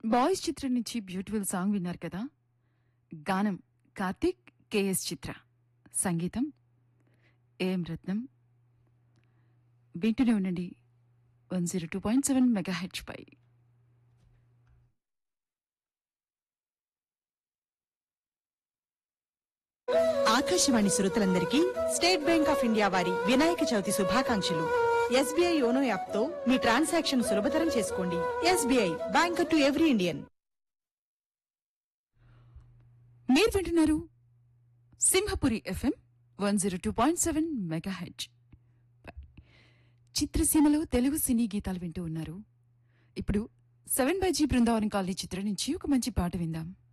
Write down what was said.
boys చిత్రం నుంచి beautiful song విన్నారు కదా గానం కార్తిక్ కేఎస్ చిత్ర సంగీతం ఏఎం రత్నం వింటూనే ఉండండి one zero two point seven mega H పై ఆకాశవాణి శ్రోతలందరికీ స్టేట్ బ్యాంక్ ఆఫ్ ఇండియా వారి వినాయక చవితి శుభాకాంక్షలు ఎస్బీఐ యోనో యాప్ తో మీ ట్రాన్సాక్షన్ సులభతరం చేసుకోండి SBI bank to every Indian మీరు వింటున్నారు Simhapuri FM one zero two point seven mega H చిత్రసీమలో తెలుగు సినీ గీతాలు వింటూ ఉన్నారు ఇప్పుడు seven by G Brindavanam colony చిత్రం నుంచి ఒక మంచి పాట విందాం